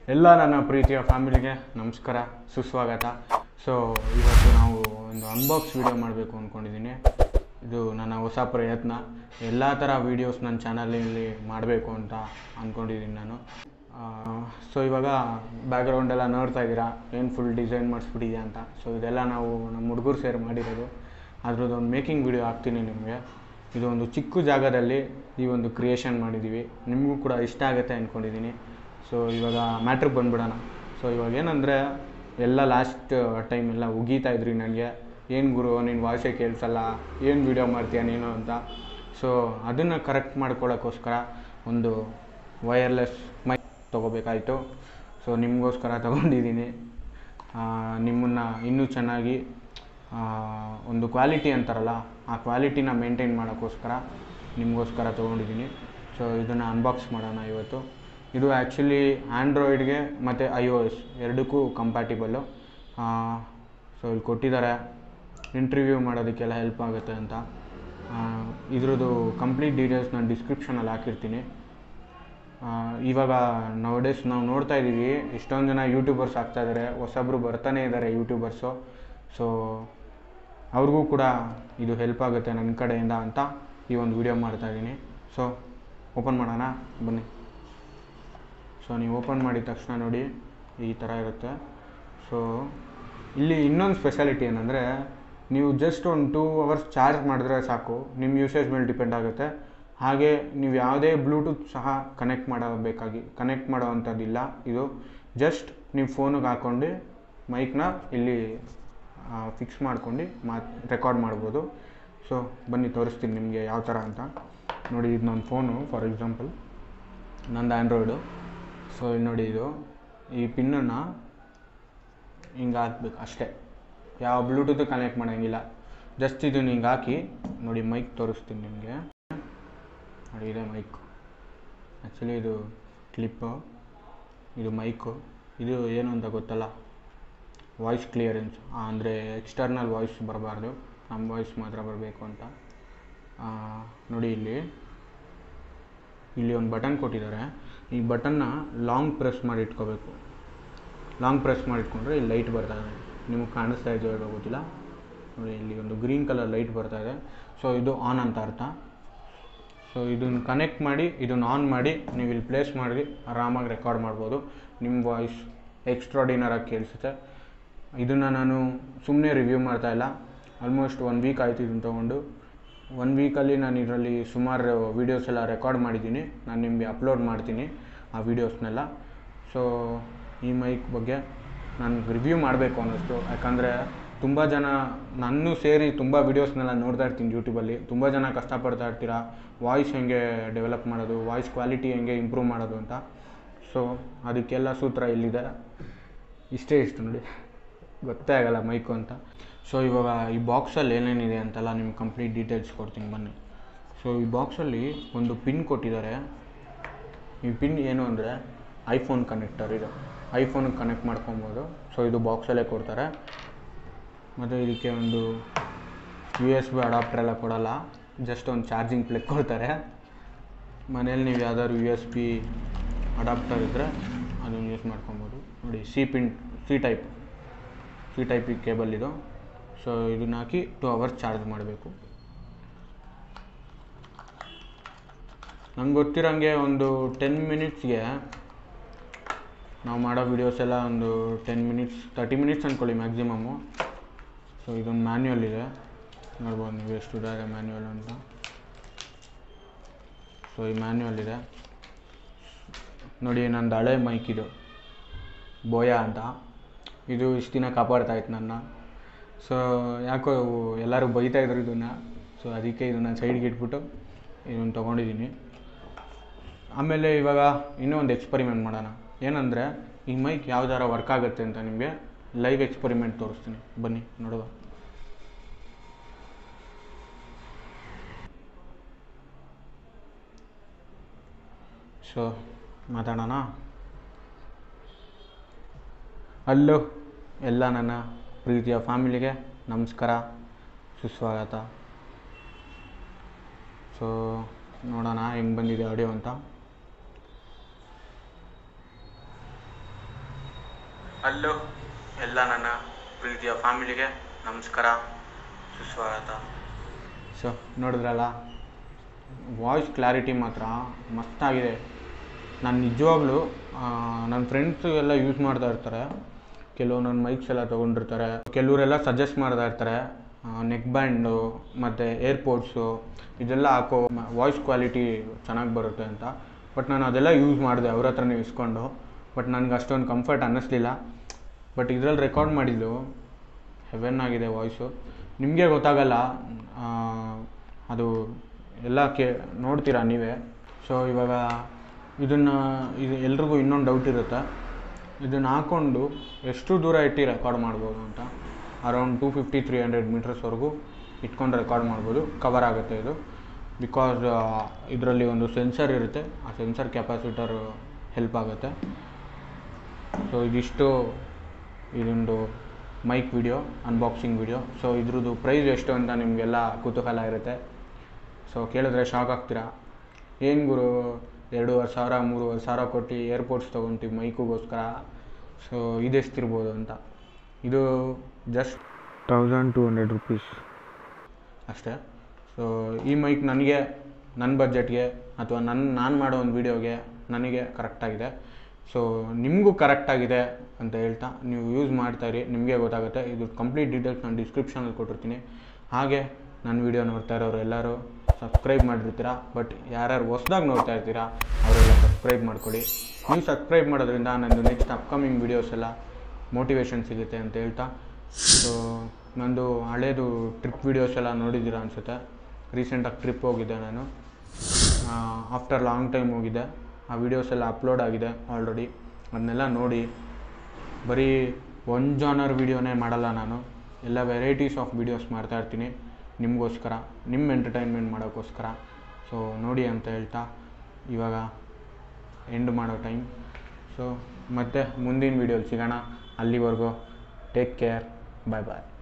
ಎಲ್ಲ ನನ್ನ ಪ್ರೀತಿಯ ಫ್ಯಾಮಿಲಿಗೆ ನಮಸ್ಕಾರ ಸುಸ್ವಾಗತ ಸೊ ಇವತ್ತು ನಾವು ಒಂದು ಅನ್ಬಾಕ್ಸ್ ವಿಡಿಯೋ ಮಾಡಬೇಕು ಅಂದ್ಕೊಂಡಿದ್ದೀನಿ ಇದು ನನ್ನ ಹೊಸ ಪ್ರಯತ್ನ ಎಲ್ಲ ಥರ ವೀಡಿಯೋಸ್ ನನ್ನ ಚಾನಲಲ್ಲಿ ಮಾಡಬೇಕು ಅಂತ ಅಂದ್ಕೊಂಡಿದ್ದೀನಿ ನಾನು ಸೊ ಇವಾಗ ಬ್ಯಾಕ್ಗ್ರೌಂಡ್ ಎಲ್ಲ ನೋಡ್ತಾ ಇದ್ದೀರಾ ಏನು ಫುಲ್ ಡಿಸೈನ್ ಮಾಡಿಸ್ಬಿಟ್ಟಿದೆ ಅಂತ ಸೊ ಇದೆಲ್ಲ ನಾವು ನಮ್ಮ ಹುಡುಗರು ಸೇರಿ ಮಾಡಿರೋದು ಅದ್ರದ್ದು ಒಂದು ಮೇಕಿಂಗ್ ವಿಡಿಯೋ ಹಾಕ್ತೀನಿ ನಿಮಗೆ ಇದು ಒಂದು ಚಿಕ್ಕ ಜಾಗದಲ್ಲಿ ಈ ಒಂದು ಕ್ರಿಯೇಷನ್ ಮಾಡಿದ್ದೀವಿ ನಿಮಗೂ ಕೂಡ ಇಷ್ಟ ಆಗುತ್ತೆ ಅಂದ್ಕೊಂಡಿದ್ದೀನಿ ಸೊ ಇವಾಗ ಮ್ಯಾಟ್ರಿಗೆ ಬಂದ್ಬಿಡೋಣ ಸೊ ಇವಾಗ ಏನಂದರೆ ಎಲ್ಲ ಲಾಸ್ಟ್ ಟೈಮ್ ಎಲ್ಲ ಉಗೀತಾ ಇದ್ರಿ ನನಗೆ ಏನು ಗುರು ನಿನ್ನ ವಾಯ್ಸೇ ಕೇಳಿಸಲ್ಲ ಏನು ವೀಡಿಯೋ ಮಾಡ್ತೀಯ ನೀನು ಅಂತ ಸೊ ಅದನ್ನು ಕರೆಕ್ಟ್ ಮಾಡ್ಕೊಳ್ಳೋಕ್ಕೋಸ್ಕರ ಒಂದು ವಯರ್ಲೆಸ್ ಮೈಕ್ ತೊಗೋಬೇಕಾಯಿತು ಸೊ ನಿಮಗೋಸ್ಕರ ತೊಗೊಂಡಿದ್ದೀನಿ ನಿಮ್ಮನ್ನು ಇನ್ನೂ ಚೆನ್ನಾಗಿ ಆ, ಒಂದು ಕ್ವಾಲಿಟಿ ಅಂತಾರಲ್ಲ ಆ ಕ್ವಾಲಿಟಿನ ಮೇಂಟೈನ್ ಮಾಡೋಕ್ಕೋಸ್ಕರ ನಿಮಗೋಸ್ಕರ ತೊಗೊಂಡಿದ್ದೀನಿ ಸೊ ಇದನ್ನು ಅನ್ಬಾಕ್ಸ್ ಮಾಡೋಣ ಇವತ್ತು ಇದು ಆ್ಯಕ್ಚುಲಿ ಆ್ಯಂಡ್ರಾಯ್ಡ್ಗೆ ಮತ್ತು ಐ ಒ ಎಸ್ ಎರಡಕ್ಕೂ ಕಂಪ್ಯಾಟಿಬಲ್ಲು ಸೊ ಇಲ್ಲಿ ಕೊಟ್ಟಿದ್ದಾರೆ ಇಂಟರ್ವ್ಯೂ ಮಾಡೋದಕ್ಕೆಲ್ಲ ಹೆಲ್ಪ್ ಆಗುತ್ತೆ ಅಂತ ಆ, ಇದ್ರದ್ದು ಕಂಪ್ಲೀಟ್ ಡೀಟೇಲ್ಸ್ ನಾನು ಡಿಸ್ಕ್ರಿಪ್ಷನಲ್ಲಿ ಹಾಕಿರ್ತೀನಿ ಆ, ಇವಾಗ ನವಡೇಸ್ ನಾವು ನೋಡ್ತಾ ಇದ್ದೀವಿ ಎಷ್ಟೊಂದು ಜನ ಯೂಟ್ಯೂಬರ್ಸ್ ಆಗ್ತಾ ಇದ್ದಾರೆ ಹೊಸಬ್ರು ಬರ್ತಾನೆ ಇದ್ದಾರೆ ಯೂಟ್ಯೂಬರ್ಸು ಸೊ ಅವ್ರಿಗೂ ಕೂಡ ಇದು ಹೆಲ್ಪ್ ಆಗುತ್ತೆ ನನ್ನ ಕಡೆಯಿಂದ ಅಂತ ಈ ಒಂದು ವಿಡಿಯೋ ಮಾಡ್ತಾ ಇದ್ದೀನಿ ಸೊ ಓಪನ್ ಮಾಡೋಣ ಬನ್ನಿ ಸೊ ನೀವು ಓಪನ್ ಮಾಡಿದ ತಕ್ಷಣ ನೋಡಿ ಈ ಥರ ಇರುತ್ತೆ ಸೊ ಇಲ್ಲಿ ಇನ್ನೊಂದು ಸ್ಪೆಷಾಲಿಟಿ ಏನಂದರೆ ನೀವು ಜಸ್ಟ್ ಒಂದು ಟೂ ಅವರ್ಸ್ ಚಾರ್ಜ್ ಮಾಡಿದ್ರೆ ಸಾಕು ನಿಮ್ಮ ಯೂಸೇಜ್ ಮೇಲೆ ಡಿಪೆಂಡ್ ಆಗುತ್ತೆ ಹಾಗೆ ನೀವು ಯಾವುದೇ ಬ್ಲೂಟೂತ್ ಸಹ ಕನೆಕ್ಟ್ ಮಾಡಬೇಕಾಗಿ ಕನೆಕ್ಟ್ ಮಾಡೋವಂಥದ್ದಿಲ್ಲ ಇದು ಜಸ್ಟ್ ನೀವು ಫೋನಿಗೆ ಹಾಕ್ಕೊಂಡು ಮೈಕ್ನ ಇಲ್ಲಿ ಫಿಕ್ಸ್ ಮಾಡ್ಕೊಂಡು ಮಾತು ರೆಕಾರ್ಡ್ ಮಾಡ್ಬೋದು ಸೊ ಬನ್ನಿ ತೋರಿಸ್ತೀನಿ ನಿಮಗೆ ಯಾವ ಥರ ಅಂತ ನೋಡಿ ಇದು ನನ್ನ ಫೋನು ಫಾರ್ ಎಕ್ಸಾಂಪಲ್ ನಂದು ಆ್ಯಂಡ್ರಾಯ್ಡು ಸೊ ಇಲ್ಲಿ ನೋಡಿ ಇದು ಈ ಪಿನ್ನನ್ನು ಹಿಂಗೆ ಹಾಕ್ಬೇಕು ಅಷ್ಟೇ ಯಾವ ಬ್ಲೂಟೂತ್ ಕನೆಕ್ಟ್ ಮಾಡೋಂಗಿಲ್ಲ ಜಸ್ಟ್ ಇದನ್ನ ಹಿಂಗೆ ಹಾಕಿ ನೋಡಿ ಮೈಕ್ ತೋರಿಸ್ತೀನಿ ನಿಮಗೆ ನೋಡಿ ಇದೆ ಮೈಕ್ ಆ್ಯಕ್ಚುಲಿ ಇದು ಕ್ಲಿಪ್ಪು ಇದು ಮೈಕು ಇದು ಏನು ಅಂತ ಗೊತ್ತಲ್ಲ ವಾಯ್ಸ್ ಕ್ಲಿಯರೆನ್ಸ್ ಅಂದರೆ ಎಕ್ಸ್ಟರ್ನಲ್ ವಾಯ್ಸ್ ಬರಬಾರ್ದು ನಮ್ಮ ವಾಯ್ಸ್ ಮಾತ್ರ ಬರಬೇಕು ಅಂತ ಆ, ನೋಡಿ ಇಲ್ಲಿ ಇಲ್ಲಿ ಒಂದು ಬಟನ್ ಕೊಟ್ಟಿದ್ದಾರೆ ಈ ಬಟನ್ನ ಲಾಂಗ್ ಪ್ರೆಸ್ ಮಾಡಿ ಇಟ್ಕೋಬೇಕು ಲಾಂಗ್ ಪ್ರೆಸ್ ಮಾಡಿ ಇಟ್ಕೊಂಡ್ರೆ ಇಲ್ಲಿ ಲೈಟ್ ಬರ್ತಾ ಇದೆ ನಿಮಗೆ ಕಾಣಿಸ್ತಾ ಇದೆಯೋ ಇಲ್ವೋ ಗೊತ್ತಿಲ್ಲ ನೋಡಿ ಇಲ್ಲಿ ಒಂದು ಗ್ರೀನ್ ಕಲರ್ ಲೈಟ್ ಬರ್ತಾ ಇದೆ ಸೊ ಇದು ಆನ್ ಅಂತ ಅರ್ಥ ಸೊ ಇದನ್ನು ಕನೆಕ್ಟ್ ಮಾಡಿ ಇದನ್ನು ಆನ್ ಮಾಡಿ ನೀವು ಇಲ್ಲಿ ಪ್ಲೇಸ್ ಮಾಡಿ ಆರಾಮಾಗಿ ರೆಕಾರ್ಡ್ ಮಾಡ್ಬೋದು ನಿಮ್ಮ ವಾಯ್ಸ್ ಎಕ್ಸ್ಟ್ರಾಡಿನರಾಗಿ ಕೇಳಿಸುತ್ತೆ ಇದನ್ನು ನಾನು ಸುಮ್ಮನೆ ರಿವ್ಯೂ ಮಾಡ್ತಾ ಇಲ್ಲ ಆಲ್ಮೋಸ್ಟ್ ಒನ್ ವೀಕ್ ಆಯಿತು ಇದನ್ನು ತೊಗೊಂಡು ಒನ್ ವೀಕಲ್ಲಿ ನಾನು ಇದರಲ್ಲಿ ಸುಮಾರು ವೀಡಿಯೋಸ್ ಎಲ್ಲ ರೆಕಾರ್ಡ್ ಮಾಡಿದ್ದೀನಿ ನಾನು ನಿಮಗೆ ಅಪ್ಲೋಡ್ ಮಾಡ್ತೀನಿ ಆ ವೀಡಿಯೋಸ್ನೆಲ್ಲ ಸೊ ಈ ಮೈಕ್ ಬಗ್ಗೆ ನಾನು ರಿವ್ಯೂ ಮಾಡಬೇಕು ಅನ್ನಿಸ್ತು ಯಾಕಂದರೆ ತುಂಬ ಜನ ನನ್ನೂ ಸೇರಿ ತುಂಬ ವೀಡಿಯೋಸ್ನೆಲ್ಲ ನೋಡ್ತಾ ಇರ್ತೀನಿ ಯೂಟ್ಯೂಬಲ್ಲಿ ತುಂಬ ಜನ ಕಷ್ಟಪಡ್ತಾ ಇರ್ತೀರಾ ವಾಯ್ಸ್ ಹೆಂಗೆ ಡೆವಲಪ್ ಮಾಡೋದು ವಾಯ್ಸ್ ಕ್ವಾಲಿಟಿ ಹೆಂಗೆ ಇಂಪ್ರೂವ್ ಮಾಡೋದು ಅಂತ ಸೊ ಅದಕ್ಕೆಲ್ಲ ಸೂತ್ರ ಇಲ್ಲಿದೆ ಇಷ್ಟೇ ಇಷ್ಟು ನೋಡಿ ಗೊತ್ತೇ ಆಗಲ್ಲ ಮೈಕು ಅಂತ ಸೊ ಇವಾಗ ಈ ಬಾಕ್ಸಲ್ಲಿ ಏನೇನಿದೆ ಅಂತೆಲ್ಲ ನಿಮ್ಗೆ ಕಂಪ್ಲೀಟ್ ಡೀಟೇಲ್ಸ್ ಕೊಡ್ತೀನಿ ಬನ್ನಿ ಸೊ ಈ ಬಾಕ್ಸಲ್ಲಿ ಒಂದು ಪಿನ್ ಕೊಟ್ಟಿದ್ದಾರೆ ಈ ಪಿನ್ ಏನು ಅಂದರೆ ಐಫೋನ್ ಕನೆಕ್ಟರ್ ಇದು ಐಫೋನಿಗೆ ಕನೆಕ್ಟ್ ಮಾಡ್ಕೊಬೋದು ಸೊ ಇದು ಬಾಕ್ಸಲ್ಲೇ ಕೊಡ್ತಾರೆ ಮತ್ತು ಇದಕ್ಕೆ ಒಂದು ಯು ಎಸ್ ಬಿ ಅಡಾಪ್ಟರ್ ಎಲ್ಲ ಕೊಡಲ್ಲ ಜಸ್ಟ್ ಒಂದು ಚಾರ್ಜಿಂಗ್ ಪ್ಲಗ್ ಕೊಡ್ತಾರೆ ಮನೇಲಿ ನೀವು ಯಾವ್ದಾದ್ರು ಯು ಎಸ್ ಬಿ ಅಡಾಪ್ಟರ್ ಇದ್ದರೆ ಅದನ್ನು ಯೂಸ್ ಮಾಡ್ಕೊಬೋದು ನೋಡಿ C pin C type C ಟೈಪಿಗೆ ಕೇಬಲ್ ಇದು ಸೊ ಇದನ್ನ ಹಾಕಿ ಟು ಅವರ್ಸ್ ಚಾರ್ಜ್ ಮಾಡಬೇಕು ನಂಗೆ ಗೊತ್ತಿರೋಂಗೆ ಒಂದು ಟೆನ್ ಮಿನಿಟ್ಸ್ಗೆ ನಾವು ಮಾಡೋ ವೀಡಿಯೋಸ್ ಎಲ್ಲ ಒಂದು ಟೆನ್ ಮಿನಿಟ್ಸ್ ತರ್ಟಿ ಮಿನಿಟ್ಸ್ ಅಂದ್ಕೊಳ್ಳಿ ಮ್ಯಾಕ್ಸಿಮಮ್ಮು ಸೊ ಇದೊಂದು ಮ್ಯಾನ್ಯುವಲ್ ಇದೆ ನೋಡ್ಬೋದು ನೀವು ಎಷ್ಟು ಇದೆ ಮ್ಯಾನ್ಯುವಲ್ ಅಂತ ಸೊ ಈ ಮ್ಯಾನ್ಯುವಲ್ ಇದೆ ನೋಡಿ ನಂದು ಹಳೆ ಮೈಕ್ ಇದು ಬೋಯ ಅಂತ ಇದು ಇಷ್ಟು ದಿನ ಕಾಪಾಡ್ತಾ ಇತ್ತು ನನ್ನ ಸೊ ಯಾಕೋ ಎಲ್ಲರೂ ಬೈತಾ ಇದ್ರು ಇದನ್ನು ಸೊ ಅದಕ್ಕೆ ಇದನ್ನು ಸೈಡ್ಗೆ ಇಟ್ಬಿಟ್ಟು ಇದನ್ನು ತೊಗೊಂಡಿದ್ದೀನಿ ಆಮೇಲೆ ಇವಾಗ ಇನ್ನೂ ಒಂದು ಎಕ್ಸ್ಪರಿಮೆಂಟ್ ಮಾಡೋಣ ಏನಂದರೆ ಈ ಮೈಕ್ ಯಾವ ಥರ ವರ್ಕ್ ಆಗುತ್ತೆ ಅಂತ ನಿಮಗೆ ಲೈವ್ ಎಕ್ಸ್ಪರಿಮೆಂಟ್ ತೋರಿಸ್ತೀನಿ ಬನ್ನಿ ನೋಡುವ ಸೊ ಮಾತಾಡೋಣ ಹಲೋ ಎಲ್ಲ ನನ್ನ ಪ್ರೀತಿಯ ಫ್ಯಾಮಿಲಿಗೆ ನಮಸ್ಕಾರ ಸುಸ್ವಾಗತ ಸೊ ನೋಡೋಣ ಹೆಂಗೆ ಬಂದಿದೆ ಆಡಿಯೋ ಅಂತ ಹಲೋ ಎಲ್ಲ ನನ್ನ ಪ್ರೀತಿಯ ಫ್ಯಾಮಿಲಿಗೆ ನಮಸ್ಕಾರ ಸುಸ್ವಾಗತ ಸೊ ನೋಡಿದ್ರಲ್ಲ ವಾಯ್ಸ್ ಕ್ಲಾರಿಟಿ ಮಾತ್ರ ಮಸ್ತಾಗಿದೆ ನಾನು ನಿಜವಾಗ್ಲೂ ನನ್ನ ಫ್ರೆಂಡ್ಸು ಎಲ್ಲ ಯೂಸ್ ಮಾಡ್ತಾ ಇರ್ತಾರೆ ಕೆಲವು ನನ್ನ ಮೈಕ್ಸ್ ಎಲ್ಲ ತೊಗೊಂಡಿರ್ತಾರೆ ಕೆಲವರೆಲ್ಲ ಸಜೆಸ್ಟ್ ಮಾಡ್ತಾ ಇರ್ತಾರೆ ನೆಕ್ ಬ್ಯಾಂಡು ಮತ್ತು ಏರ್ಪೋಡ್ಸು ಇದೆಲ್ಲ ಹಾಕೋ ವಾಯ್ಸ್ ಕ್ವಾಲಿಟಿ ಚೆನ್ನಾಗಿ ಬರುತ್ತೆ ಅಂತ ಬಟ್ ನಾನು ಅದೆಲ್ಲ ಯೂಸ್ ಮಾಡಿದೆ ಅವ್ರ ಹತ್ರನೇ ಇಸ್ಕೊಂಡು ಬಟ್ ನನಗೆ ಅಷ್ಟೊಂದು ಕಂಫರ್ಟ್ ಅನ್ನಿಸ್ಲಿಲ್ಲ ಬಟ್ ಇದರಲ್ಲಿ ರೆಕಾರ್ಡ್ ಮಾಡಿದ್ದು ಹೆವೆನ್ ಆಗಿದೆ ವಾಯ್ಸು ನಿಮಗೆ ಗೊತ್ತಾಗಲ್ಲ ಆ, ಅದು ಎಲ್ಲ ಕೇ ನೋಡ್ತೀರಾ ನೀವೇ ಸೊ ಇವಾಗ ಇದನ್ನು ಇದು ಎಲ್ರಿಗೂ ಇನ್ನೊಂದು ಡೌಟ್ ಇರುತ್ತೆ ಇದನ್ನು ಹಾಕ್ಕೊಂಡು ಎಷ್ಟು ದೂರ ಇಟ್ಟು ರೆಕಾರ್ಡ್ ಮಾಡ್ಬೋದು ಅಂತ around two fifty three hundred ಮೀಟರ್ಸ್ವರೆಗೂ ಇಟ್ಕೊಂಡು ರೆಕಾರ್ಡ್ ಮಾಡ್ಬೋದು ಕವರ್ ಆಗುತ್ತೆ ಇದು ಬಿಕಾಸ್ ಇದರಲ್ಲಿ ಒಂದು ಸೆನ್ಸರ್ ಇರುತ್ತೆ ಆ ಸೆನ್ಸರ್ ಕೆಪಾಸಿಟರ್ ಹೆಲ್ಪ್ ಆಗುತ್ತೆ ಸೊ ಇದಿಷ್ಟು ಇದೊಂದು mic video unboxing video so ಇದ್ರದ್ದು ಪ್ರೈಸ್ ಎಷ್ಟು ಅಂತ ನಿಮಗೆಲ್ಲ ಕುತೂಹಲ ಇರುತ್ತೆ ಸೊ ಕೇಳಿದ್ರೆ ಶಾಕ್ ಆಗ್ತೀರಾ ಏನು ಗುರು ಎರಡೂವರೆ ಸಾವಿರ ಮೂರುವರೆ ಸಾವಿರ ಕೊಟ್ಟು ಏರ್ಪೋರ್ಟ್ಸ್ ತೊಗೊತೀವಿ ಮೈಕಿಗೋಸ್ಕರ ಸೊ ಇದೆಷ್ಟಿರ್ಬೋದು ಅಂತ ಇದು just thousand two hundred rupees ಅಷ್ಟೇ ಸೊ ಈ ಮೈಕ್ ನನಗೆ ನನ್ನ ಬಜೆಟ್ಗೆ ಅಥವಾ ನನ್ನ ನಾನು ಮಾಡೋ ಒಂದು ವೀಡಿಯೋಗೆ ನನಗೆ ಕರೆಕ್ಟಾಗಿದೆ ಸೊ ನಿಮಗೂ ಕರೆಕ್ಟಾಗಿದೆ ಅಂತ ಹೇಳ್ತಾ ನೀವು ಯೂಸ್ ಮಾಡ್ತಾಯಿರಿ ನಿಮಗೆ ಗೊತ್ತಾಗುತ್ತೆ ಇದು ಕಂಪ್ಲೀಟ್ ಡೀಟೇಲ್ಸ್ ನಾನು ಡಿಸ್ಕ್ರಿಪ್ಷನಲ್ಲಿ ಕೊಟ್ಟಿರ್ತೀನಿ ಹಾಗೆ ನನ್ನ ವೀಡಿಯೋ ನೋಡ್ತಾ ಇರೋರು ಎಲ್ಲರೂ ಸಬ್ಸ್ಕ್ರೈಬ್ ಮಾಡಿರ್ತೀರಾ ಬಟ್ ಯಾರ್ಯಾರು ಹೊಸ್ದಾಗಿ ನೋಡ್ತಾ ಇರ್ತೀರಾ ಅವರೆಲ್ಲ ಸಬ್ಸ್ಕ್ರೈಬ್ ಮಾಡ್ಕೊಳ್ಳಿ ನೀವು ಸಬ್ಸ್ಕ್ರೈಬ್ ಮಾಡೋದ್ರಿಂದ ನಂದು ನೆಕ್ಸ್ಟ್ ಅಪ್ಕಮಿಂಗ್ ವೀಡಿಯೋಸ್ ಎಲ್ಲ ಮೋಟಿವೇಶನ್ ಸಿಗುತ್ತೆ ಅಂತ ಹೇಳ್ತಾ ಸೊ ನಂದು ಹಳೇದು ಟ್ರಿಪ್ ವೀಡಿಯೋಸ್ ಎಲ್ಲ ನೋಡಿದ್ದೀರಾ ಅನಿಸುತ್ತೆ ರೀಸೆಂಟಾಗಿ ಟ್ರಿಪ್ ಹೋಗಿದ್ದೆ ನಾನು ಆಫ್ಟರ್ ಲಾಂಗ್ ಟೈಮ್ ಹೋಗಿದ್ದೆ ಆ ವೀಡಿಯೋಸ್ ಎಲ್ಲ ಅಪ್ಲೋಡ್ ಆಗಿದೆ ಆಲ್ರೆಡಿ ಅದನ್ನೆಲ್ಲ ನೋಡಿ ಬರೀ ಒನ್ ಜಾನರ್ ವೀಡಿಯೋನೇ ಮಾಡಲ್ಲ ನಾನು ಎಲ್ಲ ವೆರೈಟೀಸ್ ಆಫ್ ವೀಡಿಯೋಸ್ ಮಾಡ್ತಾ ಇರ್ತೀನಿ ನಿಮಗೋಸ್ಕರ ನಿಮ್ಮ ಎಂಟರ್ಟೈನ್ಮೆಂಟ್ ಮಾಡೋಕ್ಕೋಸ್ಕರ ಸೊ ನೋಡಿ ಅಂತ ಹೇಳ್ತಾ ಇವಾಗ ಎಂಡ್ ಮಾಡೋ ಟೈಮ್ ಸೊ ಮತ್ತೆ ಮುಂದಿನ ವೀಡಿಯೋಲಿ ಸಿಗೋಣ ಅಲ್ಲಿವರೆಗೂ ಟೇಕ್ ಕೇರ್ ಬಾಯ್ ಬಾಯ್